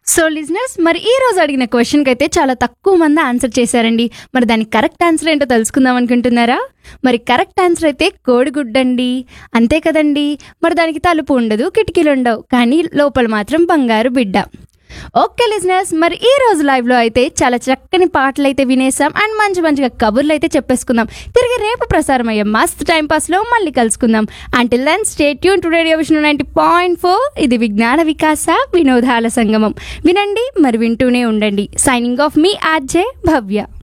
so listeners మరి ఈ రోజు అడిగిన క్వశ్చన్కి అయితే చాలా తక్కువ మంది ఆన్సర్ చేశారండి మరి దానికి కరెక్ట్ ఆన్సర్ ఏంటో తెలుసుకుందాం అనుకుంటున్నారా మరి కరెక్ట్ ఆన్సర్ అయితే కోడిగుడ్డండి అంతే కదండి మరి దానికి తలుపు ఉండదు కిటికీలు ఉండవు కానీ లోపల మాత్రం బంగారు బిడ్డ ఓకే లిజినర్స్ మరి ఈ రోజు లైవ్లో అయితే చాలా చక్కని పాటలు అయితే వినేసాం అండ్ మంచి మంచిగా కబుర్లు అయితే చెప్పేసుకుందాం తిరిగి రేపు ప్రసారం అయ్యే మస్త్ టైం పాస్లో మళ్ళీ కలుసుకుందాం until then stay tuned to radio Vishnu ninety point four ఇది విజ్ఞాన వికాస వినోదాల సంగమం వినండి మరి వింటూనే ఉండండి సైనింగ్ ఆఫ్ మీ ఆర్జే భవ్య